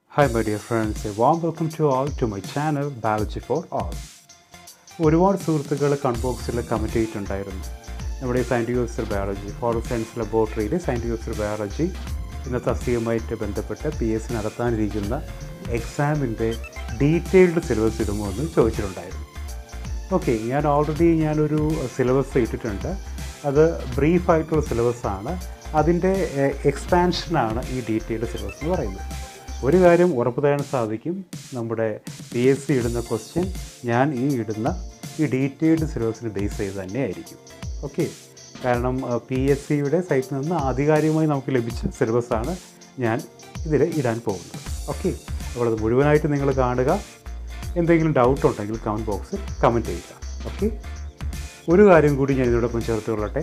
Hi my dear friends, a warm welcome to all to my channel Biology for All. ഒരുപാട് സുഹൃത്തുക്കൾ കൺബോക്സിൽ comment ചെയ്തിട്ടുണ്ടായിരുന്നു നമ്മുടെ scientific officer biology forest science ലബോറട്ടറിയിൽ scientific officer biology എന്ന തസ്തികയുമായിട്ട് ബന്ധപ്പെട്ട് പി എസ് സി നടത്താനിരിക്കുന്ന എക്സാമിൻ്റെ ഡീറ്റെയിൽഡ് സിലബസ് ഇടുമോ എന്ന് ചോദിച്ചിട്ടുണ്ടായിരുന്നു ഓക്കെ ഞാൻ ഓൾറെഡി ഞാനൊരു സിലബസ് ഇട്ടിട്ടുണ്ട് അത് ബ്രീഫായിട്ടുള്ള സിലബസാണ് അതിൻ്റെ എക്സ്പാൻഷനാണ് ഈ ഡീറ്റെയിൽഡ് സിലബസ് എന്ന് പറയുന്നത് ഒരു കാര്യം ഉറപ്പ് തരാൻ സാധിക്കും നമ്മുടെ പി എസ് സി ഇടുന്ന ക്വസ്റ്റ്യൻ ഞാൻ ഈ ഇടുന്ന ഈ ഡീറ്റെയിൽഡ് സിലബസിന് ബേസ് ചെയ്ത് തന്നെ ആയിരിക്കും ഓക്കെ കാരണം പി എസ് സിയുടെ സൈറ്റിൽ നിന്ന് ആധികാരികമായി നമുക്ക് ലഭിച്ച സിലബസാണ് ഞാൻ ഇതിൽ ഇടാൻ പോകുന്നത് ഓക്കെ അപ്പോൾ അത് മുഴുവനായിട്ട് നിങ്ങൾ കാണുക എന്തെങ്കിലും ഡൗട്ട് ഉണ്ടെങ്കിൽ കമൻറ്റ് ബോക്സിൽ കമൻറ്റ് ചെയ്യുക ഓക്കെ ഒരു കാര്യം കൂടി ഞാൻ ഇതിനോടൊപ്പം ചേർത്ത് കൊള്ളട്ടെ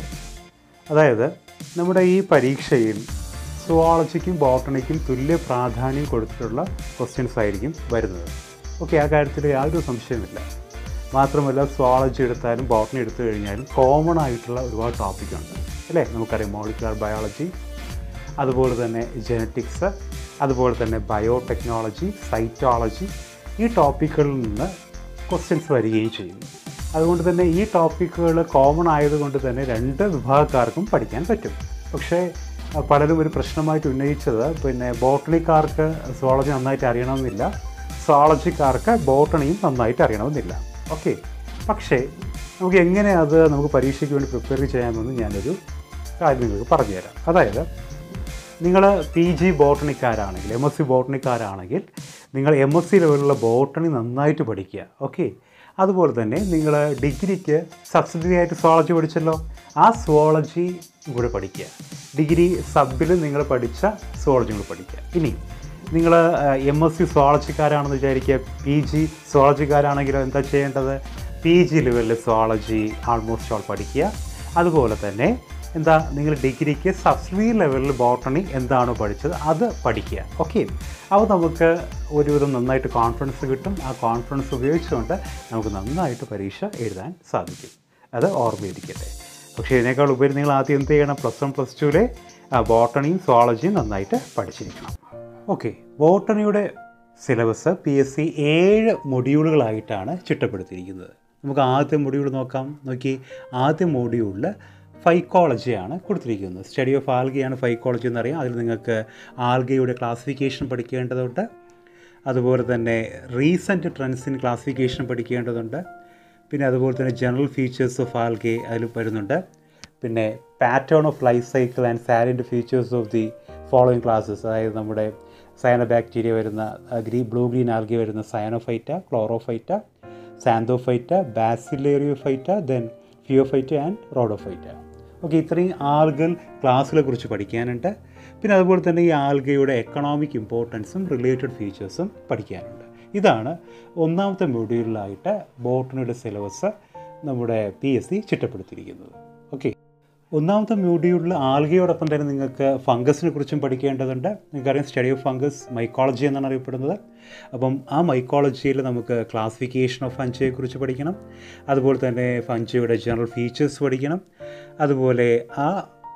അതായത് നമ്മുടെ ഈ പരീക്ഷയിൽ സുവോളജിക്കും ബോട്ടണിക്കും തുല്യ പ്രാധാന്യം കൊടുത്തിട്ടുള്ള ക്വസ്റ്റ്യൻസ് ആയിരിക്കും വരുന്നത് ഓക്കെ ആ കാര്യത്തിൽ യാതൊരു സംശയമില്ല മാത്രമല്ല സുവോളജി എടുത്താലും ബോട്ടണി എടുത്തു കഴിഞ്ഞാലും കോമൺ ആയിട്ടുള്ള ഒരുപാട് ടോപ്പിക്കുണ്ട് അല്ലേ നമുക്കറിയാം മോളിക്കുലർ ബയോളജി അതുപോലെ തന്നെ ജനറ്റിക്സ് അതുപോലെ തന്നെ ബയോടെക്നോളജി സൈറ്റോളജി ഈ ടോപ്പിക്കുകളിൽ നിന്ന് ക്വസ്റ്റ്യൻസ് വരികയും ചെയ്യുന്നു അതുകൊണ്ട് തന്നെ ഈ ടോപ്പിക്കുകൾ കോമൺ ആയതുകൊണ്ട് തന്നെ രണ്ട് വിഭാഗക്കാർക്കും പഠിക്കാൻ പറ്റും പക്ഷേ അഹ് പലരും ഒരു പ്രശ്നമായിട്ട് ഉന്നയിച്ചത് പിന്നെ ബോട്ടണിക്കാർക്ക് സുവോളജി നന്നായിട്ട് അറിയണമെന്നില്ല സുവോളജിക്കാർക്ക് ബോട്ടണിയും നന്നായിട്ട് അറിയണമെന്നില്ല ഓക്കെ പക്ഷേ നമുക്ക് എങ്ങനെ അത് നമുക്ക് പരീക്ഷയ്ക്ക് വേണ്ടി പ്രിപ്പയർ ചെയ്യാമെന്ന് ഞാനൊരു കാര്യം നിങ്ങൾക്ക് പറഞ്ഞുതരാം അതായത് നിങ്ങൾ പി ജി ബോട്ടണിക്കാരാണെങ്കിൽ എം എസ് സി ബോട്ടണിക്കാരാണെങ്കിൽ നിങ്ങൾ എം എസ് സി ലെവലിലുള്ള ബോട്ടണി നന്നായിട്ട് പഠിക്കുക ഓക്കെ അതുപോലെ തന്നെ നിങ്ങൾ ഡിഗ്രിക്ക് സബ്സിഡറി ആയിട്ട് സുവോളജി പഠിച്ചല്ലോ ആ സുവോളജി കൂടെ പഠിക്കുക ഡിഗ്രി സബിൽ നിങ്ങൾ പഠിച്ച സുവോളജി കൂടെ പഠിക്കുക ഇനി നിങ്ങൾ എം എസ് സി സുവോളജിക്കാരാണെന്ന് വിചാരിക്കുക പി ജി സുവോളജിക്കാരാണെങ്കിലോ എന്താ ചെയ്യേണ്ടത് പി ജി ലെവലിൽ സുവോളജി ആൾമോസ്റ്റ് ഓൾ പഠിക്കുക അതുപോലെ തന്നെ എന്താ നിങ്ങൾ ഡിഗ്രിക്ക് സബ്സിഡി ലെവലിൽ ബോട്ടണി എന്താണോ പഠിച്ചത് അത് പഠിക്കുക ഓക്കെ അപ്പോൾ നമുക്ക് ഒരുവിധം നന്നായിട്ട് കോൺഫിഡൻസ് കിട്ടും ആ കോൺഫിഡൻസ് ഉപയോഗിച്ചുകൊണ്ട് നമുക്ക് നന്നായിട്ട് പരീക്ഷ എഴുതാൻ സാധിക്കും അത് ഓർമ്മയിരിക്കട്ടെ പക്ഷേ ഇതിനേക്കാൾ ഉപരി നിങ്ങൾ ആദ്യം എന്ത് ചെയ്യണം പ്ലസ് വൺ പ്ലസ് ടുവിലെ ബോട്ടണിയും സുവോളജിയും നന്നായിട്ട് പഠിച്ചിരിക്കണം ഓക്കെ ബോട്ടണിയുടെ സിലബസ് പി എസ് സി ഏഴ് മൊഡ്യൂളുകളായിട്ടാണ് ചിട്ടപ്പെടുത്തിയിരിക്കുന്നത് നമുക്ക് ആദ്യത്തെ മൊഡ്യൂൾ നോക്കാം നോക്കി ആദ്യ മൊഡ്യൂളിൽ ഫൈക്കോളജിയാണ് കൊടുത്തിരിക്കുന്നത് സ്റ്റഡി ഓഫ് ആൽഗയാണ് ഫൈക്കോളജി എന്നറിയാം അതിൽ നിങ്ങൾക്ക് ആൽഗയുടെ ക്ലാസിഫിക്കേഷൻ പഠിക്കേണ്ടതുണ്ട് അതുപോലെ തന്നെ റീസെൻറ്റ് ട്രെൻഡ്സ് ഇൻ ക്ലാസിഫിക്കേഷൻ പഠിക്കേണ്ടതുണ്ട് പിന്നെ അതുപോലെ തന്നെ ജനറൽ ഫീച്ചേഴ്സ് ഓഫ് ആൽഗെ അതിൽ വരുന്നുണ്ട് പിന്നെ pattern of life cycle and salient features of the following classes അതായത് നമ്മുടെ സയനോ ബാക്ടീരിയ വരുന്ന ഗ്രീ ബ്ലൂ ഗ്രീൻ ആൽഗെ വരുന്ന cyanophyta chlorophyta xanthophyta bacillariophyta then phaeophyta and rhodophyta okay ഇത്രയും ആൽഗൽ ക്ലാസ്സുകളെ കുറിച്ച് പഠിക്കാനുണ്ട് പിന്നെ അതുപോലെ തന്നെ ഈ ആൽഗയുടെ എക്കണോമിക് ഇമ്പോർട്ടൻസും റിലേറ്റഡ് ഫീച്ചേഴ്സും പഠിക്കാനുണ്ട് ഇതാണ് ഒന്നാമത്തെ മൊഡ്യൂളിലായിട്ട് ബോട്ടണിയുടെ സിലബസ് നമ്മുടെ പി എസ് സി ചിട്ടപ്പെടുത്തിയിരിക്കുന്നത് ഓക്കെ ഒന്നാമത്തെ മൊഡ്യൂളിൽ ആൽഗയോടൊപ്പം തന്നെ നിങ്ങൾക്ക് ഫംഗസിനെ കുറിച്ചും പഠിക്കേണ്ടതുണ്ട് നിങ്ങൾക്കറിയാം സ്റ്റഡി ഓഫ് ഫംഗസ് മൈക്കോളജി എന്നാണ് അറിയപ്പെടുന്നത് അപ്പം ആ മൈക്കോളജിയിൽ നമുക്ക് ക്ലാസിഫിക്കേഷൻ ഓഫ് ഫഞ്ചയെക്കുറിച്ച് പഠിക്കണം അതുപോലെ തന്നെ ഫഞ്ചയുടെ ജനറൽ ഫീച്ചേഴ്സ് പഠിക്കണം അതുപോലെ ആ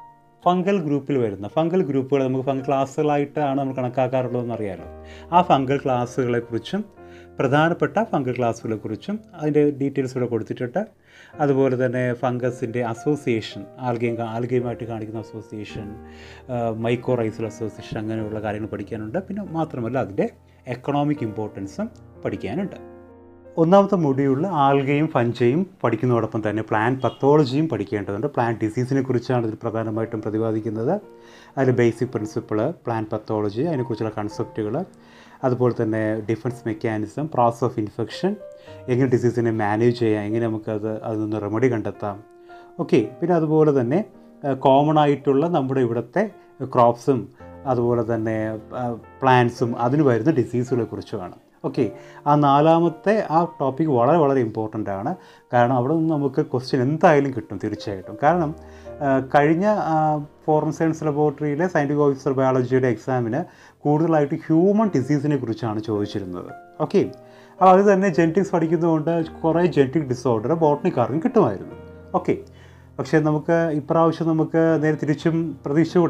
ഫംഗൽ ഗ്രൂപ്പിൽ വരുന്ന ഫംഗൽ ഗ്രൂപ്പുകൾ നമുക്ക് ഫംഗൽ ക്ലാസ്സുകളായിട്ടാണ് നമ്മൾ കണക്കാക്കാറുള്ളതെന്ന് അറിയാമല്ലോ ആ ഫംഗൽ ക്ലാസ്സുകളെക്കുറിച്ചും പ്രധാനപ്പെട്ട ഫംഗൽ ക്ലാസ്സുകളെക്കുറിച്ചും അതിൻ്റെ ഡീറ്റെയിൽസ് ഇവിടെ കൊടുത്തിട്ടുണ്ട് അതുപോലെ തന്നെ ഫംഗസിൻ്റെ അസോസിയേഷൻ ആൽഗയും ആൽഗയുമായിട്ട് കാണിക്കുന്ന അസോസിയേഷൻ മൈക്കോറൈസൽ അസോസിയേഷൻ അങ്ങനെയുള്ള കാര്യങ്ങൾ പഠിക്കാനുണ്ട് പിന്നെ മാത്രമല്ല അതിൻ്റെ എക്കണോമിക് ഇമ്പോർട്ടൻസും പഠിക്കാനുണ്ട് ഒന്നാമത്തെ മൊഡ്യൂളിൽ ആൽഗയും ഫഞ്ചയും പഠിക്കുന്നതോടൊപ്പം തന്നെ പ്ലാൻ പത്തോളജിയും പഠിക്കേണ്ടതുണ്ട് പ്ലാൻ ഡിസീസിനെ കുറിച്ചാണ് ഇതിൽ പ്രധാനമായിട്ടും പ്രതിപാദിക്കുന്നത് അതിൽ ബേസിക് പ്രിൻസിപ്പിൾ പ്ലാൻ പത്തോളജി അതിനെക്കുറിച്ചുള്ള കൺസെപ്റ്റുകൾ അതുപോലെ തന്നെ defence mechanism process of infection എങ്ങനെ ഡിസീസിനെ മാനേജ് ചെയ്യാം എങ്ങനെ നമുക്കത് അതിൽ നിന്ന് റെമഡി കണ്ടെത്താം ഓക്കെ പിന്നെ അതുപോലെ തന്നെ കോമൺ ആയിട്ടുള്ള നമ്മുടെ ഇവിടുത്തെ ക്രോപ്സും അതുപോലെ തന്നെ പ്ലാന്റ്സും അതിന് വരുന്ന ഡിസീസുകളെ കുറിച്ചുമാണ് ഓക്കെ ആ നാലാമത്തെ ആ ടോപ്പിക് വളരെ വളരെ ഇമ്പോർട്ടൻ്റ് ആണ് കാരണം അവിടെ നിന്ന് നമുക്ക് ക്വസ്റ്റ്യൻ എന്തായാലും കിട്ടും തീർച്ചയായിട്ടും കാരണം കഴിഞ്ഞ ഫോറൻ സയൻസ് ലബോറട്ടറിയിലെ സയൻറ്റിഫിക് ഓഫീസർ ബയോളജിയുടെ എക്സാമിന് കൂടുതലായിട്ട് ഹ്യൂമൻ ഡിസീസിനെ കുറിച്ചാണ് ചോദിച്ചിരുന്നത് ഓക്കെ അപ്പോൾ അത് തന്നെ ജെനറ്റിക്സ് പഠിക്കുന്നതുകൊണ്ട് കുറേ ജെനറ്റിക് ഡിസോർഡർ ബോട്ടണിക്കാർക്കും കിട്ടുമായിരുന്നു ഓക്കെ പക്ഷേ നമുക്ക് ഇപ്രാവശ്യം നമുക്ക് നേരെ തിരിച്ചും പ്രതീക്ഷയോടെ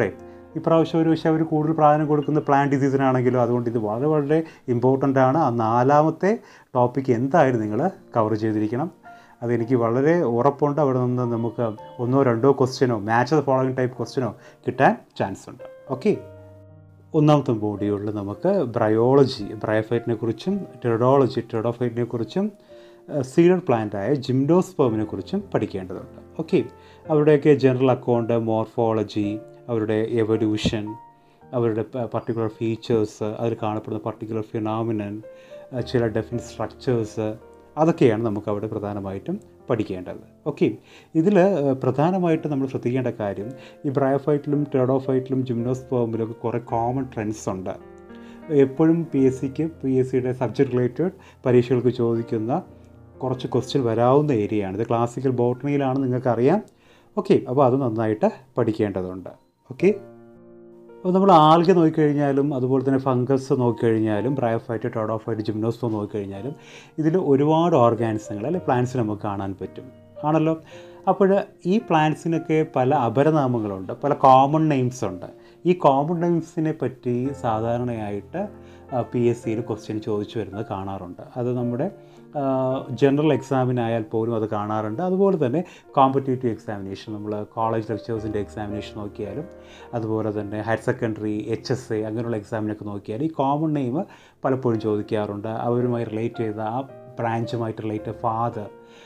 ഇപ്രാവശ്യം ഒരു പക്ഷേ അവർ കൂടുതൽ പ്രാധാന്യം കൊടുക്കുന്ന പ്ലാൻ ഡിസീസിനാണെങ്കിലും അതുകൊണ്ട് ഇത് വളരെ വളരെ ഇമ്പോർട്ടൻ്റ് ആണ് ആ നാലാമത്തെ ടോപ്പിക്ക് എന്തായാലും നിങ്ങൾ കവർ ചെയ്തിരിക്കണം അതെനിക്ക് വളരെ ഉറപ്പുണ്ട് അവിടെ നിന്ന് നമുക്ക് ഒന്നോ രണ്ടോ ക്വസ്റ്റ്യനോ മാച്ച് ദ ഫോളോയിങ് ടൈപ്പ് ക്വസ്റ്റ്യനോ കിട്ടാൻ ചാൻസ് ഉണ്ട് ഓക്കെ ഒന്നാമത്തെ മോഡ്യൂളിൽ നമുക്ക് ബ്രയോളജി ബ്രയോഫൈറ്റിനെ കുറിച്ചും ടെറഡോളജി ടെറഡോഫൈറ്റിനെ കുറിച്ചും സീഡർ പ്ലാന്റായ ജിംഡോസ്പേമിനെ കുറിച്ചും പഠിക്കേണ്ടതുണ്ട് ഓക്കെ അവരുടെയൊക്കെ ജനറൽ അക്കൗണ്ട് മോർഫോളജി അവരുടെ എവല്യൂഷൻ അവരുടെ പർട്ടിക്കുലർ ഫീച്ചേഴ്സ് അതിൽ കാണപ്പെടുന്ന പർട്ടിക്കുലർ ഫിനോമിനൻ ചില ഡെഫിനിറ്റ് സ്ട്രക്ചേഴ്സ് അതൊക്കെയാണ് നമുക്ക് അവിടെ പ്രധാനമായിട്ടും പഠിക്കേണ്ടത് ഓക്കെ ഇതിൽ പ്രധാനമായിട്ട് നമ്മൾ ശ്രദ്ധിക്കേണ്ട കാര്യം ഈ ബ്രയോഫൈറ്റിലും ടെറഡോഫൈറ്റിലും ജിംനോസ്പോമിലും ഒക്കെ കുറേ കോമൺ ട്രെൻഡ്സ് ഉണ്ട് എപ്പോഴും പി എസ് സിക്ക് പി എസ് സിയുടെ സബ്ജക്ട് റിലേറ്റഡ് പരീക്ഷകൾക്ക് ചോദിക്കുന്ന കുറച്ച് ക്വസ്റ്റ്യൻ വരാവുന്ന ഏരിയയാണ് ഇത് ക്ലാസിക്കൽ ബോട്ടണിയിലാണ് നിങ്ങൾക്കറിയാം ഓക്കെ അപ്പോൾ അത് നന്നായിട്ട് പഠിക്കേണ്ടതുണ്ട് ഓക്കെ അപ്പോൾ നമ്മൾ ആൽഗ നോക്കിക്കഴിഞ്ഞാലും അതുപോലെ തന്നെ ഫംഗസ് നോക്കിക്കഴിഞ്ഞാലും ബ്രയോഫൈറ്റ് ടോഡോഫൈറ്റ് ജിംനോസ്പോ നോക്കിക്കഴിഞ്ഞാലും ഇതിൽ ഒരുപാട് ഓർഗാനിസങ്ങൾ അല്ലെ പ്ലാന്റ്സ് നമുക്ക് കാണാൻ പറ്റും ആണല്ലോ അപ്പോൾ ഈ പ്ലാന്റ്സിനൊക്കെ പല അപരനാമങ്ങളുണ്ട് പല കോമൺ നെയിംസ് ഉണ്ട് ഈ കോമൺ നെയിംസിനെ പറ്റി സാധാരണയായിട്ട് പി എസ് സിയിൽ ക്വസ്റ്റ്യൻ ചോദിച്ചു വരുന്നത് കാണാറുണ്ട് അത് നമ്മുടെ ജനറൽ എക്സാമിനായാൽ പോലും അത് കാണാറുണ്ട് അതുപോലെ തന്നെ കോമ്പറ്റേറ്റീവ് എക്സാമിനേഷൻ നമ്മൾ കോളേജ് ലെക്ചേഴ്സിൻ്റെ എക്സാമിനേഷൻ നോക്കിയാലും അതുപോലെ തന്നെ higher secondary H S A അങ്ങനെയുള്ള എക്സാമിനൊക്കെ നോക്കിയാൽ ഈ കോമൺ നെയിം പലപ്പോഴും ചോദിക്കാറുണ്ട് അവരുമായി റിലേറ്റ് ചെയ്ത ആ ബ്രാഞ്ചുമായിട്ട് റിലേറ്റ് ഫാദർ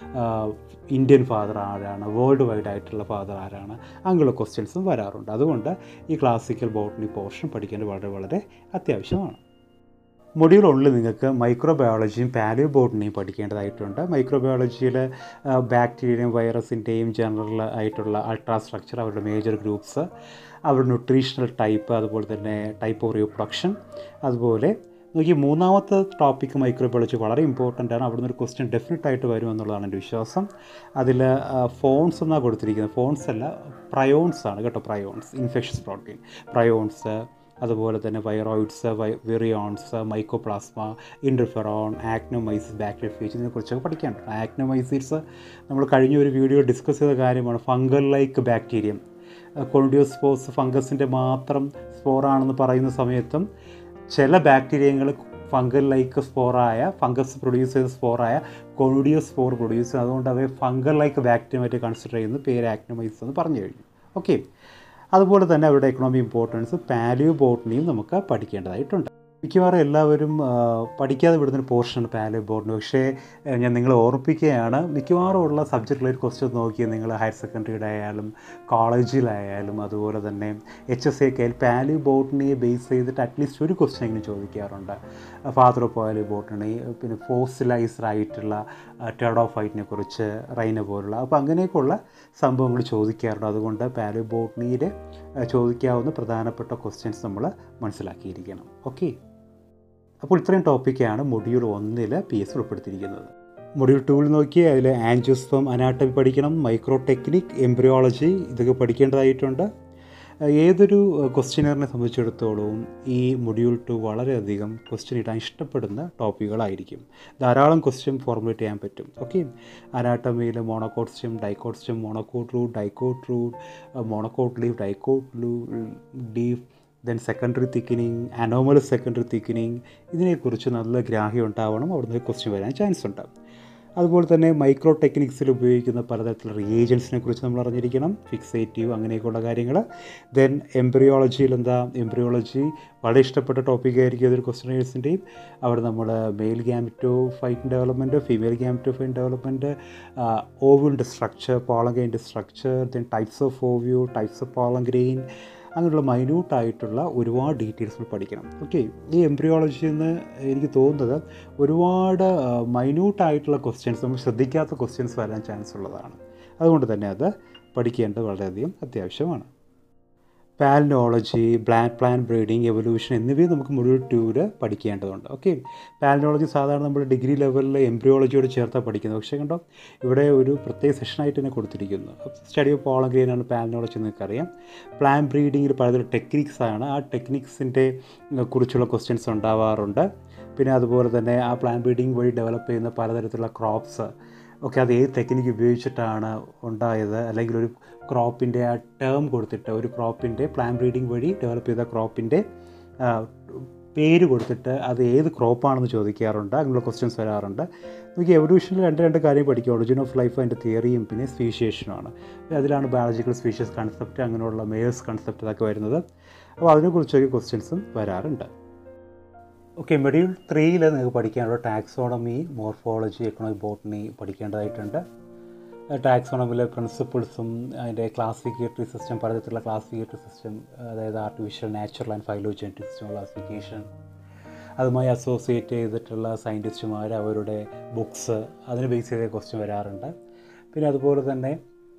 ഇന്ത്യൻ ഫാദർ ആരാണ് വേൾഡ് വൈഡ് ആയിട്ടുള്ള ഫാദർ ആരാണ് അങ്ങനെയുള്ള ക്വസ്റ്റ്യൻസും വരാറുണ്ട് അതുകൊണ്ട് ഈ ക്ലാസിക്കൽ ബോട്ടണി പോർഷൻ പഠിക്കേണ്ടത് വളരെ വളരെ അത്യാവശ്യമാണ് മൊഡ്യൂൾ ഉള്ളിൽ നിങ്ങൾക്ക് മൈക്രോബയോളജിയും പാലിയോ ബോട്ടണിയും പഠിക്കേണ്ടതായിട്ടുണ്ട് മൈക്രോബയോളജിയിൽ ബാക്ടീരിയയും വൈറസിൻ്റെയും ജനറൽ ആയിട്ടുള്ള അൾട്രാ സ്ട്രക്ചർ അവരുടെ മേജർ ഗ്രൂപ്പ്സ് അവരുടെ ന്യൂട്രീഷണൽ ടൈപ്പ് അതുപോലെ തന്നെ ടൈപ്പ് ഓഫ് റീപ്രൊഡക്ഷൻ അതുപോലെ നോക്കി മൂന്നാമത്തെ ടോപ്പിക്ക് മൈക്രോബയോളജി വളരെ ഇമ്പോർട്ടൻ്റ് ആണ് അവിടുന്ന് ഒരു ക്വസ്റ്റ്യൻ ഡെഫിനറ്റ് ആയിട്ട് വരും എന്നുള്ളതാണ് എൻ്റെ വിശ്വാസം അതിൽ ഫോൺസ് എന്നാണ് കൊടുത്തിരിക്കുന്നത് ഫോൺസ് അല്ല പ്രയോൺസ് ആണ് കേട്ടോ പ്രയോൺസ് ഇൻഫെക്ഷസ് പ്രോട്ടീൻ പ്രയോൺസ് അതുപോലെ തന്നെ viroids virions mycoplasma interferon actinomycetes bacteriophage ഇതിനെക്കുറിച്ചൊക്കെ പഠിക്കാനുണ്ട് ആക്നോമൈസിസ് നമ്മൾ കഴിഞ്ഞ ഒരു വീഡിയോ ഡിസ്കസ് ചെയ്ത കാര്യമാണ് ഫംഗൽ ലൈക്ക് ബാക്ടീരിയം കൊണ്ടിയോസ്പോസ് ഫംഗസിൻ്റെ മാത്രം സ്പോറാണെന്ന് പറയുന്ന സമയത്തും ചില ബാക്ടീരിയങ്ങൾ ഫംഗൽ ലൈക്ക് സ്പോറായ ഫംഗസ് പ്രൊഡ്യൂസ് ചെയ്ത സ്പോറായ കൊണ്ടിയോ സ്പോർ പ്രൊഡ്യൂസ് ചെയ്യുന്നത് അതുകൊണ്ട് അവയെ ഫംഗൽ ലൈക്ക് ബാക്ടീരിയമായിട്ട് കൺസിഡർ ചെയ്യുന്നു പേര് ആക്നോമൈസിസ് എന്ന് പറഞ്ഞു കഴിഞ്ഞു ഓക്കെ അതുപോലെ തന്നെ അവരുടെ എക്കണോമി ഇമ്പോർട്ടൻസ് പാലിയോ ബോട്ടണിയും നമുക്ക് പഠിക്കേണ്ടതായിട്ടുണ്ട് മിക്കവാറും എല്ലാവരും പഠിക്കാതെ വിടുന്നൊരു പോർഷനാണ് പാലിയോ ബോട്ടണി പക്ഷേ ഞാൻ നിങ്ങളെ ഓർമ്മിപ്പിക്കുകയാണ് മിക്കവാറും ഉള്ള സബ്ജക്റ്റ് റിലേറ്റഡ് ക്വസ്റ്റ്യൻ നോക്കി നിങ്ങൾ ഹയർ സെക്കൻഡറിയുടെ ആയാലും കോളേജിലായാലും അതുപോലെ തന്നെ എച്ച് എസ് എക്ക് ആയാലും പാലിയോ ബോട്ടണിയെ ബേസ് ചെയ്തിട്ട് അറ്റ്ലീസ്റ്റ് ഒരു ക്വസ്റ്റ്യൻ എങ്കിലും ചോദിക്കാറുണ്ട് ഫാദർ ഓഫ് പാലിയോ ബോട്ടണി പിന്നെ ഫോസിലൈസ്ഡ് ആയിട്ടുള്ള ടെഡോഫൈറ്റിനെ കുറിച്ച് റൈന പോലുള്ള അപ്പോൾ അങ്ങനെയൊക്കെയുള്ള സംഭവങ്ങൾ ചോദിക്കാറുണ്ട് അതുകൊണ്ട് പാലിയോ ബോട്ടണിയിൽ ചോദിക്കാവുന്ന പ്രധാനപ്പെട്ട ക്വസ്റ്റ്യൻസ് നമ്മൾ മനസ്സിലാക്കിയിരിക്കണം ഓക്കെ അപ്പോൾ ഇത്രയും ടോപ്പിക്കാണ് മൊഡ്യൂൾ ഒന്നിൽ പി എസ് ഉൾപ്പെടുത്തിയിരിക്കുന്നത് മൊഡ്യൂൾ ടൂവിൽ നോക്കി അതിൽ ആൻജിയോസ്ഫം അനാട്ടമി പഠിക്കണം മൈക്രോ ടെക്നിക് എംബ്രിയോളജി ഇതൊക്കെ പഠിക്കേണ്ടതായിട്ടുണ്ട് ഏതൊരു ക്വസ്റ്റ്യനറിനെ സംബന്ധിച്ചിടത്തോളവും ഈ മൊഡ്യൂൾ ടു വളരെയധികം ക്വസ്റ്റ്യൻ ഇടാൻ ഇഷ്ടപ്പെടുന്ന ടോപ്പിക്കുകളായിരിക്കും ധാരാളം ക്വസ്റ്റ്യൻ ഫോർമുലേറ്റ് ചെയ്യാൻ പറ്റും ഓക്കെ അനാട്ടമിയിൽ monocot stem dicot stem monocot root dicot root monocot leaf dicot leaf then secondary thickening anomalous secondary thickening ഇതിനെക്കുറിച്ച് നല്ല ഗ്രാഹ്യം ഉണ്ടാവണം അവിടുന്ന് ക്വസ്റ്റ്യൻ വരാൻ ചാൻസ് ഉണ്ട് അതുപോലെ തന്നെ മൈക്രോ ടെക്നിക്സിൽ ഉപയോഗിക്കുന്ന പലതരത്തിലുള്ള റിയേജൻസിനെ കുറിച്ച് നമ്മൾ അറിഞ്ഞിരിക്കണം ഫിക്സേറ്റീവ് അങ്ങനെയൊക്കെയുള്ള കാര്യങ്ങൾ ദെൻ എംബ്രിയോളജിയിൽ എന്താ എംബ്രിയോളജി വളരെ ഇഷ്ടപ്പെട്ട ടോപ്പിക് ആയിരിക്കും അതൊരു ക്വസ്റ്റനേഴ്സിൻ്റെയും അവിടെ നമ്മൾ male gametophyte development female gametophyte development ഓവിൻ്റെ സ്ട്രക്ചർ പോളങ്കൈൻ്റെ structure then types of ovule types of pollen grain അങ്ങനെയുള്ള മൈന്യൂട്ടായിട്ടുള്ള ഒരുപാട് ഡീറ്റെയിൽസ് പഠിക്കണം ഓക്കെ ഈ എംബ്രിയോളജിയിൽ നിന്ന് എനിക്ക് തോന്നുന്നത് ഒരുപാട് മൈന്യൂട്ടായിട്ടുള്ള ക്വസ്റ്റ്യൻസ് നമ്മൾ ശ്രദ്ധിക്കാത്ത ക്വസ്റ്റ്യൻസ് വരാൻ ചാൻസ് ഉള്ളതാണ് അതുകൊണ്ട് തന്നെ അത് പഠിക്കേണ്ടത് വളരെയധികം അത്യാവശ്യമാണ് palynology plant plant breeding evolution എന്നിവയും നമുക്ക് മൊഡ്യൂൾ ടൂവിൽ പഠിക്കേണ്ടതുണ്ട് ഓക്കെ പാലിനോളജി സാധാരണ നമ്മൾ ഡിഗ്രി ലെവലിൽ എംബ്രിയോളജിയോട് ചേർത്താണ് പഠിക്കുന്നത് പക്ഷേ കണ്ടോ ഇവിടെ ഒരു പ്രത്യേക സെഷനായിട്ട് തന്നെ കൊടുത്തിരിക്കുന്നു സ്റ്റഡി ഓഫ് പോളഗ്രെയിനാണ് പാലിനോളജി നിങ്ങൾക്കറിയാം പ്ലാൻ ബ്രീഡിങ്ങിൽ പലതരം ടെക്നിക്സ് ആണ് ആ ടെക്നിക്സിൻ്റെ കുറിച്ചുള്ള ക്വസ്റ്റ്യൻസ് ഉണ്ടാവാറുണ്ട് പിന്നെ അതുപോലെ തന്നെ ആ പ്ലാൻ ബ്രീഡിങ് വഴി ഡെവലപ്പ് ചെയ്യുന്ന പലതരത്തിലുള്ള ക്രോപ്സ് ഓക്കെ അത് ഏത് ടെക്നിക്ക് ഉപയോഗിച്ചിട്ടാണ് ഉണ്ടായത് അല്ലെങ്കിൽ ഒരു ക്രോപ്പിൻ്റെ ആ ടേം കൊടുത്തിട്ട് ഒരു ക്രോപ്പിൻ്റെ പ്ലാൻ ബ്രീഡിംഗ് വഴി ഡെവലപ്പ് ചെയ്ത ക്രോപ്പിൻ്റെ പേര് കൊടുത്തിട്ട് അത് ഏത് ക്രോപ്പാണെന്ന് ചോദിക്കാറുണ്ട് അങ്ങനെയുള്ള ക്വസ്റ്റ്യൻസ് വരാറുണ്ട് നമുക്ക് എവല്യൂഷനിൽ രണ്ട് രണ്ട് കാര്യം പഠിക്കും ഒറിജിൻ ഓഫ് ലൈഫ് അതിൻ്റെ തിയറിയും പിന്നെ സ്പീഷിയേഷനുമാണ് അതിലാണ് ബയോളജിക്കൽ സ്പീഷ്യസ് കൺസെപ്റ്റ് അങ്ങനെയുള്ള മേയേഴ്സ് കൺസെപ്റ്റ് ഇതൊക്കെ വരുന്നത് അപ്പോൾ അതിനെക്കുറിച്ചൊക്കെ ക്വസ്റ്റ്യൻസും വരാറുണ്ട് ഓക്കെ മെഡ്യൂൾ ത്രീയിൽ നിങ്ങൾക്ക് പഠിക്കാനുള്ള ടാക്സോണമി മോർഫോളജി എക്കണോമിക് ബോട്ടണി പഠിക്കേണ്ടതായിട്ടുണ്ട് ടാക്സോണമിയിലെ പ്രിൻസിപ്പിൾസും അതിൻ്റെ ക്ലാസിഫിക്കേറ്ററി സിസ്റ്റം പലതരത്തിലുള്ള ക്ലാസിഫിക്കേറ്ററി സിസ്റ്റം അതായത് artificial natural and phylogenetic system classification അതുമായി അസോസിയേറ്റ് ചെയ്തിട്ടുള്ള സയൻറ്റിസ്റ്റുമാർ അവരുടെ ബുക്സ് അതിന് ബേസ് ചെയ്ത ക്വസ്റ്റ്യൻ വരാറുണ്ട് പിന്നെ അതുപോലെ തന്നെ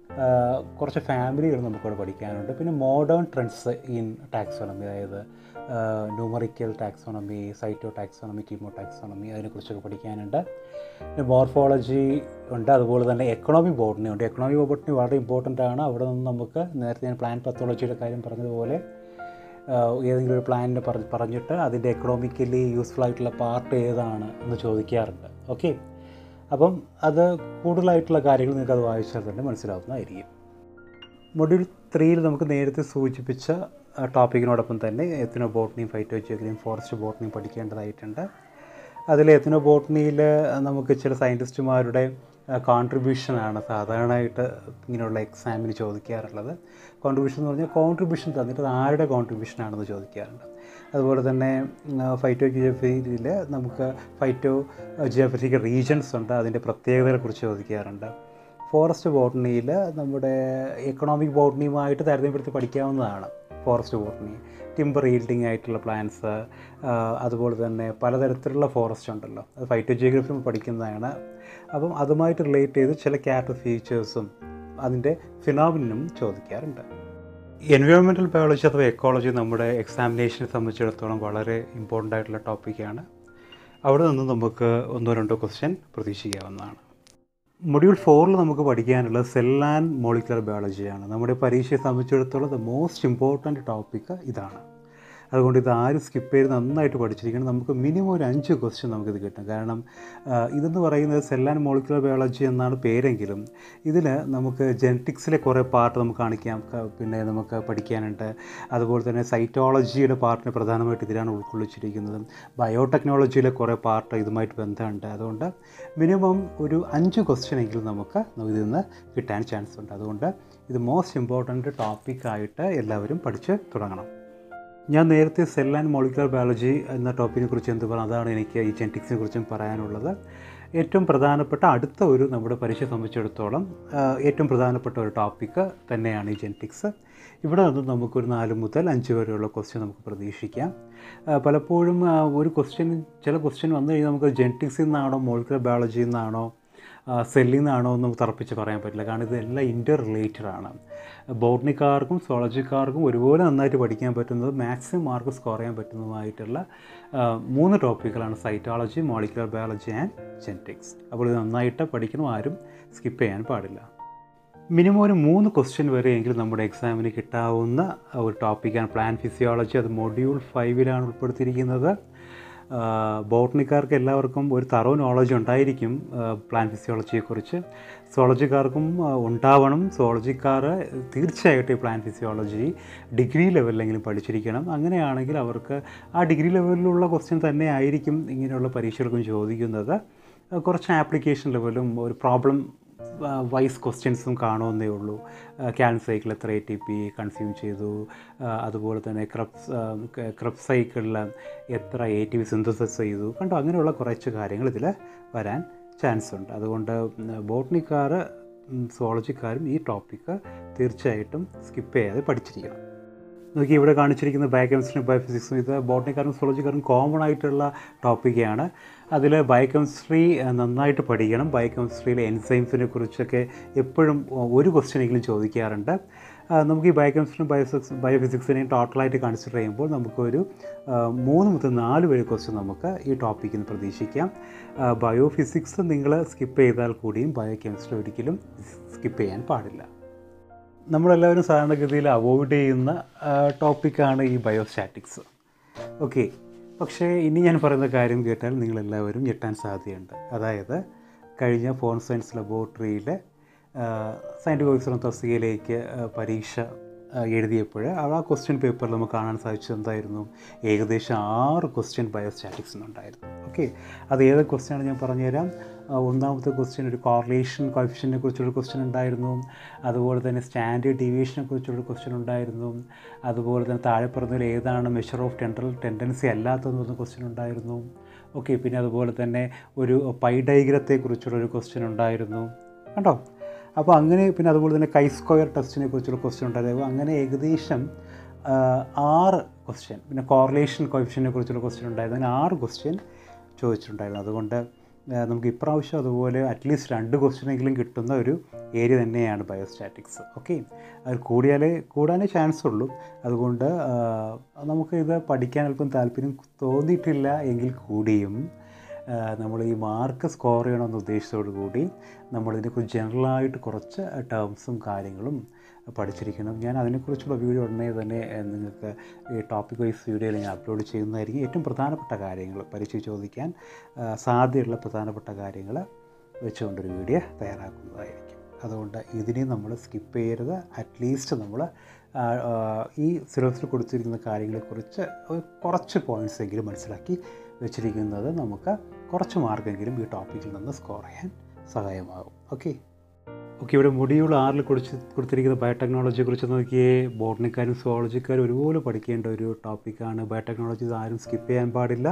കുറച്ച് ഫാമിലികൾ നമുക്കിവിടെ പഠിക്കാനുണ്ട് പിന്നെ മോഡേൺ ട്രെൻഡ്സ് ഇൻ ടാക്സോണമി അതായത് ന്യൂമറിക്കൽ ടാക്സോണമി സൈറ്റോ ടാക്സോണമി ടീമോ ടാക്സോണമി അതിനെക്കുറിച്ചൊക്കെ പഠിക്കാനുണ്ട് പിന്നെ മോർഫോളജി ഉണ്ട് അതുപോലെ തന്നെ എക്കണോമിക് ബോട്ടണി ഉണ്ട് എക്കണോമിക് ബോട്ടണി വളരെ ഇമ്പോർട്ടൻ്റ് ആണ് അവിടെ നിന്ന് നമുക്ക് നേരത്തെ ഞാൻ പ്ലാൻ പത്തോളജിയുടെ കാര്യം പറഞ്ഞതുപോലെ ഏതെങ്കിലും ഒരു പ്ലാനിനെ പറഞ്ഞ് പറഞ്ഞിട്ട് അതിൻ്റെ എക്കണോമിക്കലി യൂസ്ഫുൾ ആയിട്ടുള്ള പാർട്ട് ഏതാണ് എന്ന് ചോദിക്കാറുണ്ട് ഓക്കെ അപ്പം അത് കൂടുതലായിട്ടുള്ള കാര്യങ്ങൾ നിങ്ങൾക്ക് അത് വായിച്ചാൽ തന്നെ മനസ്സിലാവുന്നതായിരിക്കും മൊഡ്യൂൾ ത്രീയിൽ നമുക്ക് നേരത്തെ സൂചിപ്പിച്ച ടോപ്പിക്കിനോടൊപ്പം തന്നെ എത്തിനോ ബോട്ടണിയും ഫൈറ്റോ ജിയോഗ്രഫിയും ഫോറസ്റ്റ് ബോട്ടണിയും പഠിക്കേണ്ടതായിട്ടുണ്ട് അതിൽ എത്തിനോ ബോട്ടണിയിൽ നമുക്ക് ചില സയൻറ്റിസ്റ്റുമാരുടെ കോൺട്രിബ്യൂഷനാണ് സാധാരണയായിട്ട് ഇങ്ങനെയുള്ള എക്സാമിന് ചോദിക്കാറുള്ളത് കോൺട്രിബ്യൂഷൻ എന്ന് പറഞ്ഞാൽ കോൺട്രിബ്യൂഷൻ തന്നിട്ട് അത് ആരുടെ കോൺട്രിബ്യൂഷൻ ആണെന്ന് ചോദിക്കാറുണ്ട് അതുപോലെ തന്നെ ഫൈറ്റോ ജിയോഗ്രഫിയിൽ നമുക്ക് ഫൈറ്റോ ജിയോഗ്രഫിക്കൽ റീജൻസ് ഉണ്ട് അതിൻ്റെ പ്രത്യേകതകളെക്കുറിച്ച് ചോദിക്കാറുണ്ട് ഫോറസ്റ്റ് ബോട്ടണിയിൽ നമ്മുടെ എക്കണോമിക് ബോട്ടണിയുമായിട്ട് താരതമ്യപ്പെടുത്തി പഠിക്കാവുന്നതാണ് ഫോറസ്റ്റ് ബോട്ടണി ടിമ്പർ ഈൽഡിങ് ആയിട്ടുള്ള പ്ലാന്റ്സ് അതുപോലെ തന്നെ പലതരത്തിലുള്ള ഫോറസ്റ്റ് ഉണ്ടല്ലോ അത് ഫൈറ്റോ ജിയോഗ്രഫി പഠിക്കുന്നതാണ് അപ്പം അതുമായിട്ട് റിലേറ്റ് ചെയ്ത് ചില ക്യാരക്ടർ ഫീച്ചേഴ്സും അതിൻ്റെ ഫിനോമിനും ചോദിക്കാറുണ്ട് എൻവയോൺമെൻറ്റൽ ബയോളജി അഥവാ എക്കോളജി നമ്മുടെ എക്സാമിനേഷനെ സംബന്ധിച്ചിടത്തോളം വളരെ ഇമ്പോർട്ടൻ്റ് ആയിട്ടുള്ള ടോപ്പിക്കാണ് അവിടെ നിന്ന് നമുക്ക് ഒന്നോ രണ്ടോ ക്വസ്റ്റ്യൻ പ്രതീക്ഷിക്കാവുന്നതാണ് മൊഡ്യൂൾ ഫോറിൽ നമുക്ക് പഠിക്കാനുള്ളത് സെൽ ആൻഡ് മോളിക്കുലർ ബയോളജിയാണ് നമ്മുടെ പരീക്ഷയെ സംബന്ധിച്ചിടത്തോളം ദ മോസ്റ്റ് ഇമ്പോർട്ടൻറ്റ് ടോപ്പിക്ക് ഇതാണ് അതുകൊണ്ട് ഇത് ആരും സ്കിപ്പ് ചെയ്ത് നന്നായിട്ട് പഠിച്ചിരിക്കണം നമുക്ക് മിനിമം ഒരു അഞ്ച് ക്വസ്റ്റ്യൻ നമുക്കിത് കിട്ടും കാരണം ഇതെന്ന് പറയുന്നത് സെൽ ആൻഡ് മോളിക്കുലർ ബയോളജി എന്നാണ് പേരെങ്കിലും ഇതിൽ നമുക്ക് ജെനറ്റിക്സിലെ കുറേ പാർട്ട് നമുക്ക് കാണിക്കാം പിന്നെ നമുക്ക് പഠിക്കാനുണ്ട് അതുപോലെ തന്നെ സൈറ്റോളജിയുടെ പാർട്ടിനെ പ്രധാനമായിട്ട് ഇതിലാണ് ഉൾക്കൊള്ളിച്ചിരിക്കുന്നത് ബയോടെക്നോളജിയിലെ കുറേ പാർട്ട് ഇതുമായിട്ട് ബന്ധമുണ്ട് അതുകൊണ്ട് മിനിമം ഒരു അഞ്ച് ക്വസ്റ്റ്യൻ എങ്കിലും നമുക്ക് ഇതിൽ നിന്ന് കിട്ടാൻ ചാൻസ് ഉണ്ട് അതുകൊണ്ട് ഇത് മോസ്റ്റ് ഇമ്പോർട്ടൻറ്റ് ടോപ്പിക്കായിട്ട് എല്ലാവരും പഠിച്ച് തുടങ്ങണം ഞാൻ നേരത്തെ സെൽ ആൻഡ് മോളിക്കുലർ ബയോളജി എന്ന ടോപ്പിനെ കുറിച്ച് എന്ത് പറഞ്ഞു അതാണ് എനിക്ക് ഈ ജെനറ്റിക്സിനെ കുറിച്ചും പറയാനുള്ളത് ഏറ്റവും പ്രധാനപ്പെട്ട അടുത്ത ഒരു നമ്മുടെ പരീക്ഷ സംബന്ധിച്ചിടത്തോളം ഏറ്റവും പ്രധാനപ്പെട്ട ഒരു ടോപ്പിക്ക് തന്നെയാണ് ഈ ജെനറ്റിക്സ് ഇവിടെ നിന്ന് നമുക്കൊരു നാല് മുതൽ അഞ്ച് വരെയുള്ള ക്വസ്റ്റ്യൻ നമുക്ക് പ്രതീക്ഷിക്കാം പലപ്പോഴും ഒരു ക്വസ്റ്റ്യൻ ചില ക്വസ്റ്റ്യൻ വന്നു കഴിഞ്ഞാൽ നമുക്ക് ജെനറ്റിക്സിൽ നിന്നാണോ മോളിക്കുലർ ബയോളജിയിൽ നിന്നാണോ സെല്ലിൽ നിന്നാണോ എന്ന് നമുക്ക് തറപ്പിച്ച് പറയാൻ പറ്റില്ല കാരണം ഇതെല്ലാം ഇൻ്റർ റിലേറ്റഡ് ആണ് ബോട്ടണിക്കാർക്കും സോളജിക്കാർക്കും ഒരുപോലെ നന്നായിട്ട് പഠിക്കാൻ പറ്റുന്നത് മാക്സിമം മാർക്ക് സ്കോർ ചെയ്യാൻ പറ്റുന്നതുമായിട്ടുള്ള മൂന്ന് ടോപ്പിക്കുകളാണ് cytology molecular biology and genetics അപ്പോൾ ഇത് നന്നായിട്ട് പഠിക്കണം ആരും സ്കിപ്പ് ചെയ്യാൻ പാടില്ല മിനിമം ഒരു മൂന്ന് ക്വസ്റ്റ്യൻ വരെയെങ്കിലും നമ്മുടെ എക്സാമിന് കിട്ടാവുന്ന ഒരു ടോപ്പിക്കാണ് പ്ലാൻ ഫിസിയോളജി അത് മൊഡ്യൂൾ ഫൈവിലാണ് ഉൾപ്പെടുത്തിയിരിക്കുന്നത് ബോട്ടണിക്കാർക്ക് എല്ലാവർക്കും ഒരു തറോ നോളജ് ഉണ്ടായിരിക്കും പ്ലാൻ ഫിസിയോളജിയെക്കുറിച്ച് സോളജിക്കാർക്കും ഉണ്ടാവണം സോളജിക്കാർ തീർച്ചയായിട്ടും ഈ പ്ലാൻ ഫിസിയോളജി ഡിഗ്രി ലെവലിലെങ്കിലും പഠിച്ചിരിക്കണം അങ്ങനെയാണെങ്കിൽ അവർക്ക് ആ ഡിഗ്രി ലെവലിലുള്ള ക്വസ്റ്റ്യൻ തന്നെ ആയിരിക്കും ഇങ്ങനെയുള്ള പരീക്ഷകൾക്കും ചോദിക്കുന്നത് കുറച്ച് ആപ്ലിക്കേഷൻ ലെവലും ഒരു പ്രോബ്ലം വൈസ് ക്വസ്റ്റ്യൻസും കാണുമെന്നേ ഉള്ളൂ ക്യാൻ സൈക്കിൾ എത്ര എ ടി പി കൺസ്യൂം ചെയ്തു അതുപോലെ തന്നെ ക്രബ്സ് ക്രബ് സൈക്കിളിൽ എത്ര എ ടി പി സിന്തസിസ് ചെയ്തു കണ്ടോ അങ്ങനെയുള്ള കുറച്ച് കാര്യങ്ങൾ ഇതിൽ വരാൻ ചാൻസ് ഉണ്ട് അതുകൊണ്ട് ബോട്ടണിക്കാർ സോളജിക്കാരും ഈ ടോപ്പിക്ക് തീർച്ചയായിട്ടും സ്കിപ്പ് ചെയ്യാതെ പഠിച്ചിരിക്കണം നോക്കി ഇവിടെ കാണിച്ചിരിക്കുന്ന ബയോകെമിസ്ട്രിയും ബയോഫിസിക്സും ഇത് ബോട്ടണിക്കാരും സോളജിക്കാരും കോമൺ ആയിട്ടുള്ള ടോപ്പിക്കാണ് അതിൽ ബയോകെമിസ്ട്രി നന്നായിട്ട് പഠിക്കണം ബയോകെമിസ്ട്രിയിലെ എൻസൈംസിനെ കുറിച്ചൊക്കെ എപ്പോഴും ഒരു ക്വസ്റ്റ്യനെങ്കിലും ചോദിക്കാറുണ്ട് നമുക്ക് ഈ ബയോകെമിസ്ട്രിയും ബയോഫിസിക്സ് ബയോഫിസിക്സിനെയും ടോട്ടലായിട്ട് കൺസിഡർ ചെയ്യുമ്പോൾ നമുക്കൊരു മൂന്ന് മുതൽ നാല് വരെ ക്വസ്റ്റ്യൻ നമുക്ക് ഈ ടോപ്പിക്കിൽ നിന്ന് പ്രതീക്ഷിക്കാം ബയോഫിസിക്സ് നിങ്ങൾ സ്കിപ്പ് ചെയ്താൽ കൂടിയും ബയോകെമിസ്ട്രി ഒരിക്കലും സ്കിപ്പ് ചെയ്യാൻ പാടില്ല നമ്മളെല്ലാവരും സാധാരണഗതിയിൽ അവോയ്ഡ് ചെയ്യുന്ന ടോപ്പിക്കാണ് ഈ ബയോസ്റ്റാറ്റിക്സ് ഓക്കെ പക്ഷേ ഇനി ഞാൻ പറയുന്ന കാര്യം കേട്ടാൽ നിങ്ങളെല്ലാവരും ഞെട്ടാൻ സാധ്യതയുണ്ട് അതായത് കഴിഞ്ഞ ഫോൺ സയൻസ് ലബോറട്ടറിയിൽ സയൻറ്റിഫിക് ഓഫീസറും തസ്തികയിലേക്ക് ആ, പരീക്ഷ ആ, എഴുതിയപ്പോൾ ആ ക്വസ്റ്റ്യൻ പേപ്പറിൽ നമുക്ക് കാണാൻ സാധിച്ചത് എന്തായിരുന്നു ഏകദേശം ആറ് ക്വസ്റ്റ്യൻ ബയോസ്റ്റാറ്റിക്സ് ഉണ്ടായിരുന്നു ഓക്കെ അത് ഏത് ക്വസ്റ്റ്യൻ ആണ് ഞാൻ പറഞ്ഞുതരാം ആ, ഒന്നാമത്തെ ക്വസ്റ്റ്യൻ ഒരു കോറിലേഷൻ കോഫിഷ്യനെ കുറിച്ചുള്ള ക്വസ്റ്റ്യൻ ഉണ്ടായിരുന്നു അതുപോലെ തന്നെ സ്റ്റാൻഡേർഡ് ഡീവിയേഷനെ കുറിച്ചുള്ള ക്വസ്റ്റ്യൻ ഉണ്ടായിരുന്നു അതുപോലെ തന്നെ താഴെ പറഞ്ഞതിൽ ഏതാണ് മെഷർ ഓഫ് ടെൻഡൽ ടെൻഡൻസി അല്ലാത്തതെന്ന് പറഞ്ഞ ക്വസ്റ്റ്യൻ ഉണ്ടായിരുന്നു ഓക്കെ പിന്നെ അതുപോലെ തന്നെ ഒരു പൈ ഡയഗ്രത്തെക്കുറിച്ചുള്ള ഒരു ക്വസ്റ്റ്യൻ ഉണ്ടായിരുന്നു കണ്ടോ അപ്പോൾ അങ്ങനെ പിന്നെ അതുപോലെ തന്നെ കൈ സ്ക്വയർ ടെസ്റ്റിനെ കുറിച്ചുള്ള ക്വസ്റ്റ്യൻ ഉണ്ടായിരുന്നു അങ്ങനെ ഏകദേശം ആ, ആറ് ക്വസ്റ്റ്യൻ പിന്നെ കോറിലേഷൻ കോഫിഷ്യനെ കുറിച്ചുള്ള ക്വസ്റ്റ്യൻ ഉണ്ടായിരുന്നു അങ്ങനെ ആറ് ക്വസ്റ്റ്യൻ ചോദിച്ചിട്ടുണ്ടായിരുന്നു അതുകൊണ്ട് ആ, നമുക്ക് ഇപ്രാവശ്യം അതുപോലെ അറ്റ്ലീസ്റ്റ് രണ്ട് ക്വസ്റ്റ്യനെങ്കിലും കിട്ടുന്ന ഒരു ഏരിയ തന്നെയാണ് ബയോസ്റ്റാറ്റിക്സ് ഓക്കെ അത് കൂടിയാലേ കൂടാനേ ചാൻസ് ഉള്ളൂ അതുകൊണ്ട് ആ, നമുക്ക് ഇത് പഠിക്കാൻ അല്പം താല്പര്യം തോന്നിയിട്ടില്ല എങ്കിൽ കൂടിയും ആ, നമ്മൾ ഈ മാർക്ക് സ്കോർ ചെയ്യണമെന്ന ഉദ്ദേശത്തോടു കൂടി നമ്മളിതിനെക്കുറിച്ച് ജനറലായിട്ട് കുറച്ച് ടേംസും കാര്യങ്ങളും പഠിച്ചിരിക്കണം ഞാൻ അതിനെക്കുറിച്ചുള്ള വീഡിയോ ഉടനെ തന്നെ ആ, നിങ്ങൾക്ക് ഈ ടോപ്പിക് വൈസ് വീഡിയോയിൽ ഞാൻ അപ്ലോഡ് ചെയ്യുന്നതായിരിക്കും ഏറ്റവും പ്രധാനപ്പെട്ട കാര്യങ്ങൾ പരീക്ഷ ചോദിക്കാൻ ആ, സാധ്യതയുള്ള പ്രധാനപ്പെട്ട കാര്യങ്ങൾ വെച്ചുകൊണ്ടൊരു വീഡിയോ തയ്യാറാക്കുന്നതായിരിക്കും അതുകൊണ്ട് ഇതിനെ നമ്മൾ സ്കിപ്പ് ചെയ്യരുത് അറ്റ്ലീസ്റ്റ് നമ്മൾ ഈ സിലബസിൽ കൊടുത്തിരിക്കുന്ന കാര്യങ്ങളെക്കുറിച്ച് ഒരു കുറച്ച് പോയിൻറ്റ്സ് എങ്കിലും മനസ്സിലാക്കി വെച്ചിരിക്കുന്നത് നമുക്ക് കുറച്ച് മാർക്കെങ്കിലും ഈ ടോപ്പിക്കിൽ നിന്ന് സ്കോർ ചെയ്യാൻ സഹായമാകും ഓക്കെ ഓക്കെ ഇവിടെ മൊഡ്യൂൾ ആറിൽ കുറിച്ച് കൊടുത്തിരിക്കുന്ന ബയോടെക്നോളജിയെ കുറിച്ച് നോക്കിയേ ബോട്ടണിക്കാരും സുവോളജിക്കാരും ഒരുപോലെ പഠിക്കേണ്ട ഒരു ടോപ്പിക്കാണ് ബയോടെക്നോളജി ആരും സ്കിപ്പ് ചെയ്യാൻ പാടില്ല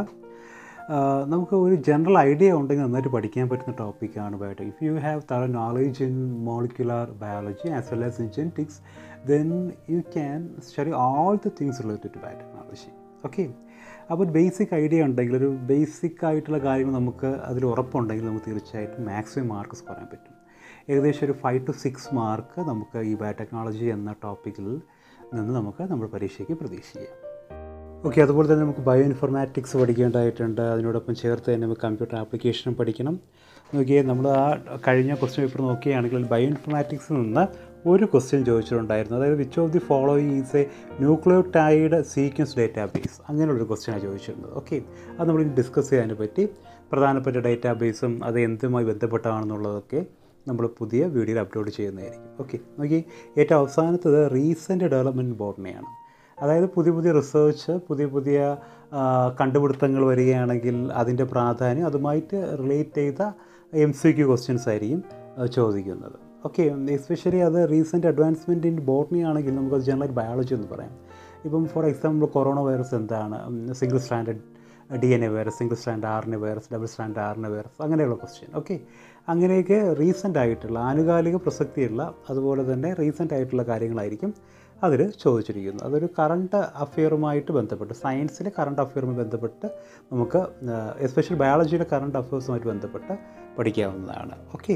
ആ, നമുക്ക് ഒരു ജനറൽ ഐഡിയ ഉണ്ടെങ്കിൽ നന്നായിട്ട് പഠിക്കാൻ പറ്റുന്ന ടോപ്പിക്കാണ് biotech if you have thorough knowledge in molecular biology as well as in genetics then you can study all the things related to biotechnology okay അപ്പോൾ ഒരു ബേസിക് ഐഡിയ ഉണ്ടെങ്കിൽ ഒരു ബേസിക് ആയിട്ടുള്ള കാര്യങ്ങൾ നമുക്ക് അതിൽ ഉറപ്പുണ്ടെങ്കിൽ നമുക്ക് തീർച്ചയായിട്ടും മാക്സിമം മാർക്ക് സ്കോർ ചെയ്യാൻ പറ്റും ഏകദേശം ഒരു ഫൈവ് ടു സിക്സ് മാർക്ക് നമുക്ക് ഈ ബയോടെക്നോളജി എന്ന ടോപ്പിക്കിൽ നിന്ന് നമുക്ക് നമ്മുടെ പരീക്ഷയ്ക്ക് പ്രതീക്ഷിക്കാം ഓക്കെ അതുപോലെ തന്നെ നമുക്ക് ബയോ ഇൻഫർമാറ്റിക്സ് പഠിക്കേണ്ടതായിട്ടുണ്ട് അതിനോടൊപ്പം ചേർത്ത് തന്നെ നമുക്ക് കമ്പ്യൂട്ടർ ആപ്ലിക്കേഷനും പഠിക്കണം നോക്കിയേ നമ്മൾ ആ കഴിഞ്ഞ ക്വസ്റ്റ്യൻ പേപ്പർ നോക്കുകയാണെങ്കിൽ ബയോ ഇൻഫർമാറ്റിക്സിൽ നിന്ന് ഒരു ക്വസ്റ്റ്യൻ ചോദിച്ചിട്ടുണ്ടായിരുന്നു അതായത് which of the following is a nucleotide sequence database അങ്ങനെയുള്ളൊരു ക്വസ്റ്റ്യനാണ് ചോദിച്ചിരുന്നത് ഓക്കെ അത് നമ്മൾ ഡിസ്കസ് ചെയ്യാനെ പറ്റി പ്രധാനപ്പെട്ട ഡേറ്റാബേസും അത് എന്തുമായി ബന്ധപ്പെട്ടാണെന്നുള്ളതൊക്കെ നമ്മൾ പുതിയ വീഡിയോയിൽ അപ്ലോഡ് ചെയ്യുന്നതായിരിക്കും ഓക്കെ നോക്കി ഏറ്റവും അവസാനത്തത് റീസെൻ്റ് ഡെവലപ്മെൻറ്റ് ബോർഡിനെയാണ് അതായത് പുതിയ പുതിയ റിസർച്ച് പുതിയ പുതിയ ആ, കണ്ടുപിടുത്തങ്ങൾ വരികയാണെങ്കിൽ അതിൻ്റെ പ്രാധാന്യം അതുമായിട്ട് റിലേറ്റ് ചെയ്ത എം സി ക്യു ക്വസ്റ്റ്യൻസ് ആയിരിക്കും ആ, ചോദിക്കുന്നത് ഓക്കെ എസ്പെഷ്യലി അത് റീസെൻറ്റ് അഡ്വാൻസ്മെൻറ്റ് ഇൻ ബോട്ടണി ആണെങ്കിൽ നമുക്കത് ജനറൽ ബയോളജി എന്ന് പറയാം ഇപ്പം ഫോർ എക്സാമ്പിൾ കൊറോണ വൈറസ് എന്താണ് single standard D N A virus single stand R N A virus double stand R N A virus അങ്ങനെയുള്ള ക്വസ്റ്റ്യൻ ഓക്കെ അങ്ങനെയൊക്കെ recent ആയിട്ടുള്ള ആനുകാലിക പ്രസക്തിയുള്ള അതുപോലെ തന്നെ റീസെൻ്റ് ആയിട്ടുള്ള കാര്യങ്ങളായിരിക്കും അതിൽ ചോദിച്ചിരിക്കുന്നത് അതൊരു കറണ്ട് അഫെയറുമായിട്ട് ബന്ധപ്പെട്ട് സയൻസിലെ കറണ്ട് അഫെയറുമായി ബന്ധപ്പെട്ട് നമുക്ക് എസ്പെഷ്യലി ബയോളജിയിലെ കറണ്ട് അഫെയർസുമായിട്ട് ബന്ധപ്പെട്ട് പഠിക്കാവുന്നതാണ് ഓക്കെ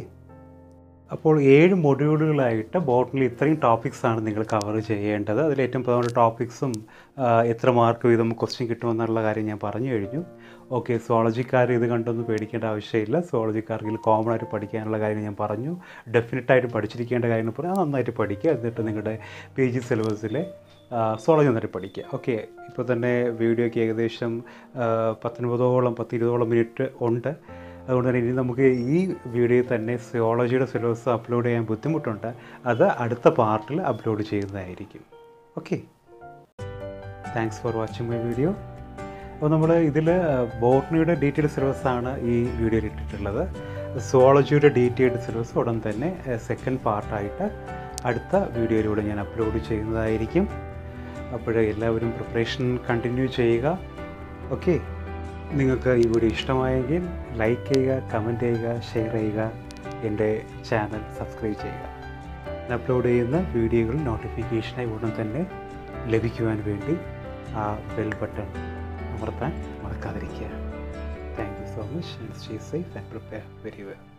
അപ്പോൾ ഏഴ് മൊഡ്യൂളുകളായിട്ട് ബോട്ടണിൽ ഇത്രയും ടോപ്പിക്സാണ് നിങ്ങൾ കവർ ചെയ്യേണ്ടത് അതിൽ ഏറ്റവും പ്രധാനപ്പെട്ട ടോപ്പിക്സും എത്ര മാർക്ക് വീതം ക്വസ്റ്റ്യൻ കിട്ടുമെന്നുള്ള കാര്യം ഞാൻ പറഞ്ഞു കഴിഞ്ഞു ഓക്കെ സോളജിക്കാർ ഇത് കണ്ടൊന്നും പേടിക്കേണ്ട ആവശ്യമില്ല സോളജിക്കാർക്ക് കോമൺ ആയിട്ട് പഠിക്കാനുള്ള കാര്യം ഞാൻ പറഞ്ഞു ഡെഫിനറ്റായിട്ട് പഠിച്ചിരിക്കേണ്ട കാര്യങ്ങൾ പറഞ്ഞു അത് നന്നായിട്ട് പഠിക്കുക എന്നിട്ട് നിങ്ങളുടെ പി ജി സിലബസിലെ സോളജി നന്നായിട്ട് പഠിക്കുക ഓക്കെ ഇപ്പോൾ തന്നെ വീഡിയോയ്ക്ക് ഏകദേശം ആ, പത്തൊൻപതോളം പത്തിരുപതോളം മിനിറ്റ് ഉണ്ട് അതുകൊണ്ട് തന്നെ ഇനി നമുക്ക് ഈ വീഡിയോയിൽ തന്നെ സിയോളജിയുടെ സിലബസ് അപ്ലോഡ് ചെയ്യാൻ ബുദ്ധിമുട്ടുണ്ട് അത് അടുത്ത പാർട്ടിൽ അപ്ലോഡ് ചെയ്യുന്നതായിരിക്കും okay thanks for watching my video അപ്പോൾ നമ്മൾ ഇതിൽ ബോട്ടണിയുടെ ഡീറ്റെയിൽ സിലബസ് ആണ് ഈ വീഡിയോയിൽ ഇട്ടിട്ടുള്ളത് സുവോളജിയുടെ ഡീറ്റെയിൽഡ് സിലബസ് ഉടൻ തന്നെ സെക്കൻഡ് പാർട്ടായിട്ട് അടുത്ത വീഡിയോയിലൂടെ ഞാൻ അപ്ലോഡ് ചെയ്യുന്നതായിരിക്കും അപ്പോൾ എല്ലാവരും പ്രിപ്പറേഷൻ കണ്ടിന്യൂ ചെയ്യുക ഓക്കെ നിങ്ങൾക്ക് ഈ വീഡിയോ ഇഷ്ടമായെങ്കിൽ ലൈക്ക് ചെയ്യുക കമൻറ്റ് ചെയ്യുക ഷെയർ ചെയ്യുക എൻ്റെ ചാനൽ സബ്സ്ക്രൈബ് ചെയ്യുക ഞാൻ അപ്ലോഡ് ചെയ്യുന്ന വീഡിയോകൾ നോട്ടിഫിക്കേഷനായി ഉടൻ തന്നെ ലഭിക്കുവാൻ വേണ്ടി ആ ബെൽ ബട്ടൺ അമർത്താൻ മറക്കാതിരിക്കുക thank you so much stay safe and prepare very well